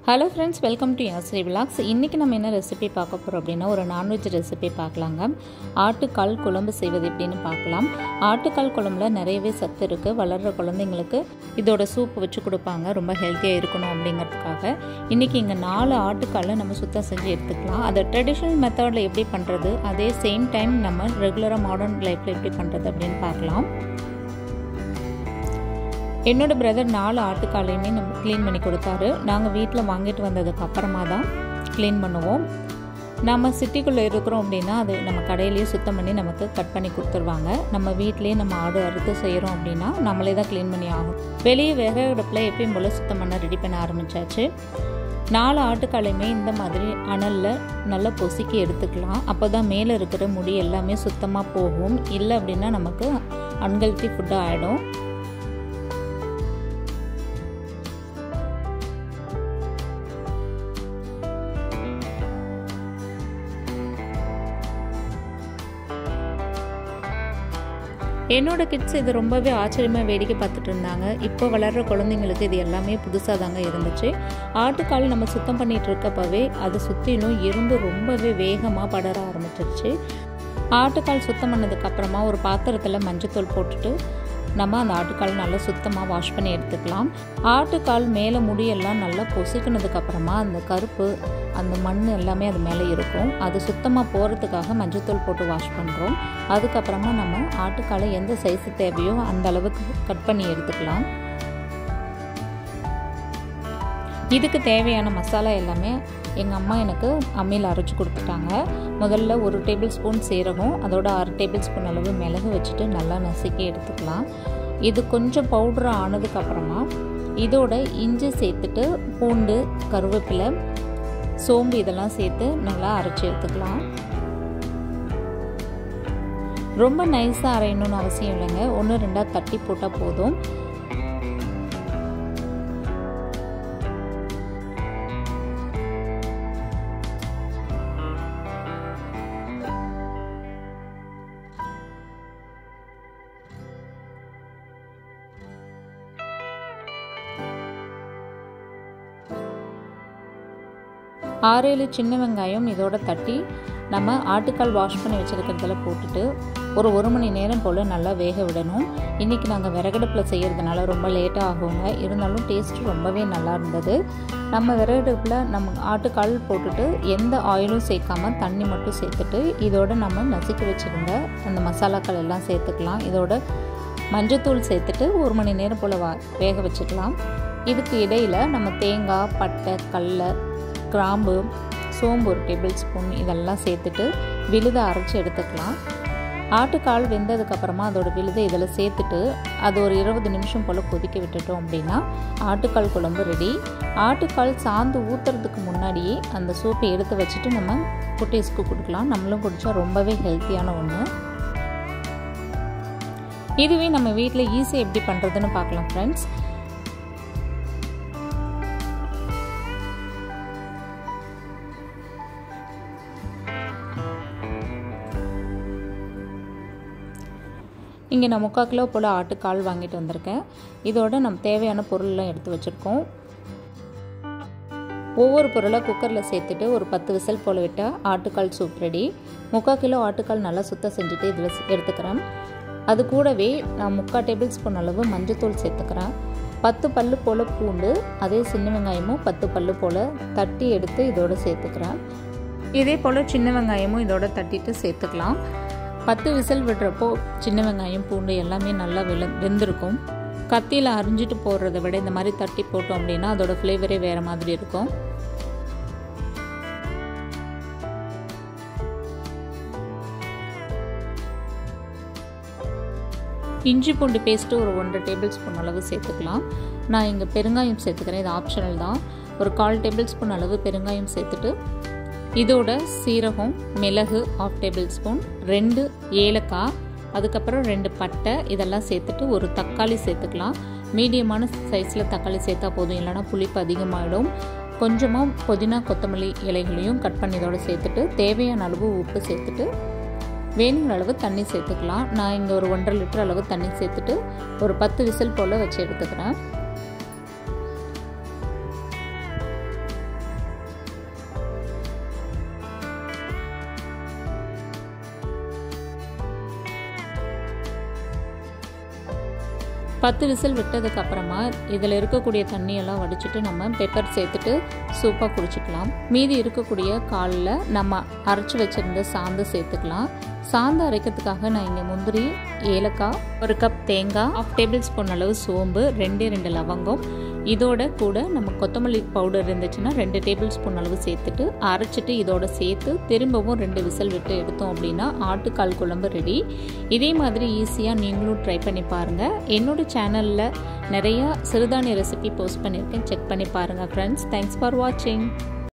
hello friends welcome to Yashri vlogs இன்றைக்கி நம்ம என்ன ரெசிபி பார்க்க போகிறோம் அப்படின்னா ஒரு நான்வெஜ் ரெசிபி பார்க்கலாங்க ஆட்டுக்கால் குழம்பு செய்வது எப்படின்னு பார்க்கலாம் ஆட்டுக்கால் குழம்புல நிறையவே சத்து இருக்குது வளர்கிற குழந்தைங்களுக்கு இதோட சூப் வச்சு கொடுப்பாங்க ரொம்ப ஹெல்த்தியாக இருக்கணும் அப்படிங்கிறதுக்காக இன்றைக்கி இங்கே நாலு ஆட்டுக்காலை நம்ம சுத்தம் செஞ்சு எடுத்துக்கலாம் அதை ட்ரெடிஷ்னல் மெத்தடில் எப்படி பண்ணுறது அதே சேம் டைம் நம்ம ரெகுலராக மாடர்ன் லைஃப்பில் எப்படி பண்ணுறது அப்படின்னு பார்க்கலாம் என்னோடய பிரதர் நாலு ஆட்டுக்காலையுமே நம்ம க்ளீன் பண்ணி கொடுத்தாரு நாங்கள் வீட்டில் வாங்கிட்டு வந்ததுக்கு அப்புறமா தான் க்ளீன் பண்ணுவோம் நம்ம சிட்டிக்குள்ளே இருக்கிறோம் அப்படின்னா அது நம்ம கடையிலேயே சுத்தம் பண்ணி நமக்கு கட் பண்ணி கொடுத்துருவாங்க நம்ம வீட்லேயே நம்ம ஆடு அறுத்து செய்கிறோம் அப்படின்னா நம்மளே தான் க்ளீன் பண்ணி ஆகும் வெளியே வேக அடுப்பில் எப்பயும் போல் சுத்தம் பண்ண ரெடி பண்ண ஆரம்பித்தாச்சு நாலு ஆட்டுக்காலையுமே இந்த மாதிரி அனலில் நல்லா பொசுக்கி எடுத்துக்கலாம் அப்போ தான் மேலே இருக்கிற முடி எல்லாமே சுத்தமாக போகும் இல்லை அப்படின்னா நமக்கு அன்ஹெல்த்தி ஃபுட்டாக ஆகிடும் என்னோட கிட்ஸ் இது ரொம்பவே ஆச்சரியமாக வேடிக்கை பார்த்துட்டு இருந்தாங்க இப்போ வளர்கிற குழந்தைங்களுக்கு இது எல்லாமே புதுசாக தாங்க இருந்துச்சு ஆட்டுக்கால் நம்ம சுத்தம் பண்ணிகிட்டு இருக்கப்பவே அது சுற்றிலும் எறும்பு ரொம்பவே வேகமாக படர ஆரம்பிச்சிருச்சு ஆட்டுக்கால் சுத்தம் பண்ணதுக்கப்புறமா ஒரு பாத்திரத்தில் மஞ்சத்தூள் போட்டுட்டு நம்ம அந்த ஆட்டுக்கால் நல்லா சுத்தமாக வாஷ் பண்ணி எடுத்துக்கலாம் ஆட்டுக்கால் மேலே முடியெல்லாம் நல்லா பொசுக்கினதுக்கப்புறமா அந்த கருப்பு அந்த மண் எல்லாமே அது மேலே இருக்கும் அது சுத்தமாக போகிறதுக்காக மஞ்சத்தூள் போட்டு வாஷ் பண்ணுறோம் அதுக்கப்புறமா நம்ம ஆட்டுக்காலை எந்த சைஸு தேவையோ அந்த அளவுக்கு கட் பண்ணி எடுத்துக்கலாம் இதுக்கு தேவையான மசாலா எல்லாமே எங்கள் அம்மா எனக்கு அம்மியில் அரைச்சி கொடுத்துட்டாங்க முதல்ல ஒரு டேபிள் ஸ்பூன் சீரகம் அதோட ஆறு டேபிள் ஸ்பூன் அளவு மிளகு வச்சுட்டு நல்லா நசுக்கி எடுத்துக்கலாம் இது கொஞ்சம் பவுட்ரு ஆனதுக்கப்புறமா இதோட இஞ்சி சேர்த்துட்டு பூண்டு கருவேப்பிலை சோம்பு இதெல்லாம் சேர்த்து நல்லா அரைச்சி எடுத்துக்கலாம் ரொம்ப நைஸாக அரையணும்னு அவசியம் இல்லைங்க ஒன்று ரெண்டாக தட்டி போட்டால் போதும் ஆறு ஏழு சின்ன வெங்காயம் இதோட தட்டி நம்ம ஆட்டுக்கால் வாஷ் பண்ணி வச்சுருக்கிறதுல போட்டுட்டு ஒரு ஒரு மணி நேரம் போல் நல்லா வேக விடணும் இன்றைக்கி நாங்கள் விறகடுப்பில் செய்கிறதுனால ரொம்ப லேட்டாக ஆகுங்க இருந்தாலும் டேஸ்ட் ரொம்பவே நல்லா இருந்தது நம்ம விறகடுப்பில் நம்ம ஆட்டுக்கால் போட்டுட்டு எந்த ஆயிலும் சேர்க்காம தண்ணி மட்டும் சேர்த்துட்டு இதோட நம்ம நசுக்கி வச்சுருந்த அந்த மசாலாக்கள் எல்லாம் சேர்த்துக்கலாம் இதோட மஞ்சத்தூள் சேர்த்துட்டு ஒரு மணி நேரம் போல் வா வேக வச்சுக்கலாம் இதுக்கு இடையில் நம்ம தேங்காய் பட்டை கடல கிராம்பு சோம்பு ஒரு டேபிள் ஸ்பூன் இதெல்லாம் சேர்த்துட்டு விழுதை அரைச்சி எடுத்துக்கலாம் ஆட்டுக்கால் வெந்ததுக்கப்புறமா அதோட விழுதை இதில் சேர்த்துட்டு அது ஒரு இருபது நிமிஷம் போல் கொதிக்க விட்டுட்டோம் அப்படின்னா ஆட்டுக்கால் குழம்பு ரெடி ஆட்டுக்கால் சாந்து ஊற்றுறதுக்கு முன்னாடியே அந்த சூப்பை எடுத்து வச்சுட்டு நம்ம குட்டீஸ்க்கு கொடுக்கலாம் நம்மளும் குடித்தா ரொம்பவே ஹெல்த்தியான ஒன்று இதுவே நம்ம வீட்டில் ஈஸியாக எப்படி பண்ணுறதுன்னு பார்க்கலாம் ஃப்ரெண்ட்ஸ் இங்கே நான் முக்கால் கிலோ போல் ஆட்டுக்கால் வாங்கிட்டு வந்திருக்கேன் இதோட நம்ம தேவையான பொருள்லாம் எடுத்து வச்சுருக்கோம் ஒவ்வொரு பொருளை குக்கரில் சேர்த்துட்டு ஒரு பத்து விசல் போல் விட்டால் ஆட்டுக்கால் சூப் ரெடி முக்கால் கிலோ ஆட்டுக்கால் நல்லா சுத்தம் செஞ்சுட்டு இதில் எடுத்துக்கிறேன் அது கூடவே நான் முக்கால் டேபிள் ஸ்பூன் அளவு மஞ்சத்தூள் சேர்த்துக்கிறேன் பத்து பல்லு போல் பூண்டு அதே சின்ன வெங்காயமும் பத்து பல்லு போல் தட்டி எடுத்து இதோடு சேர்த்துக்கிறேன் இதே போல் சின்ன வெங்காயமும் இதோட தட்டிட்டு சேர்த்துக்கலாம் பத்து விசில் விடுறப்போ சின்ன வெங்காயம் பூண்டு எல்லாமே நல்லா வெள வெந்திருக்கும் கத்தியில் அரிஞ்சிட்டு போடுறத விட இந்த மாதிரி தட்டி போட்டோம் அப்படின்னா அதோட ஃப்ளேவரே வேறு மாதிரி இருக்கும் இஞ்சி பூண்டு பேஸ்ட்டு ஒரு ஒன்றரை டேபிள் ஸ்பூன் அளவு சேர்த்துக்கலாம் நான் இங்கே பெருங்காயம் சேர்த்துக்கிறேன் இது ஆப்ஷனல் தான் ஒரு கால் டேபிள் ஸ்பூன் அளவு பெருங்காயம் சேர்த்துட்டு இதோட சீரகம் மிளகு ஆஃப் டேபிள் ஸ்பூன் ரெண்டு ஏலக்காய் அதுக்கப்புறம் ரெண்டு பட்டை இதெல்லாம் சேர்த்துட்டு ஒரு தக்காளி சேர்த்துக்கலாம் மீடியமான சைஸில் தக்காளி சேர்த்தா போதும் இல்லைனா புளிப்பு அதிகமாகிடும் கொஞ்சமாக புதினா கொத்தமல்லி இலைகளையும் கட் பண்ணி இதோட சேர்த்துட்டு தேவையான அளவு உப்பு சேர்த்துட்டு வேணுங்கிற அளவு தண்ணி சேர்த்துக்கலாம் நான் இங்கே ஒரு ஒன்றரை லிட்டர் அளவு தண்ணி சேர்த்துட்டு ஒரு பத்து விசில் போல் வச்சு எடுத்துக்கிறேன் பத்து விசில் விட்டதுக்கப்புறமா இதில் இருக்கக்கூடிய தண்ணியெல்லாம் வடிச்சிட்டு நம்ம பெப்பர் சேர்த்துட்டு சூப்பாக குடிச்சிக்கலாம் மீதி இருக்கக்கூடிய காலில் நம்ம அரைச்சி வச்சுருந்த சாந்து சேர்த்துக்கலாம் சாந்து அரைக்கிறதுக்காக நான் இங்கே முந்திரி ஏலக்காய் ஒரு கப் தேங்காய் ஆஃப் டேபிள் ஸ்பூன் அளவு சோம்பு ரெண்டே ரெண்டு லவங்கம் இதோட கூட நம்ம கொத்தமல்லி பவுடர் இருந்துச்சுன்னா ரெண்டு டேபிள் ஸ்பூன் அளவு சேர்த்துட்டு அரைச்சிட்டு இதோட சேர்த்து திரும்பவும் ரெண்டு விசில் விட்டு எடுத்தோம் அப்படின்னா ஆட்டுக்கால் குழம்பு ரெடி இதே மாதிரி ஈஸியாக நீங்களும் ட்ரை பண்ணி பாருங்கள் என்னோட சேனலில் நிறையா சிறுதானிய ரெசிபி போஸ்ட் பண்ணியிருக்கேன் செக் பண்ணி பாருங்கள் ஃப்ரெண்ட்ஸ் தேங்க்ஸ் ஃபார் வாட்சிங்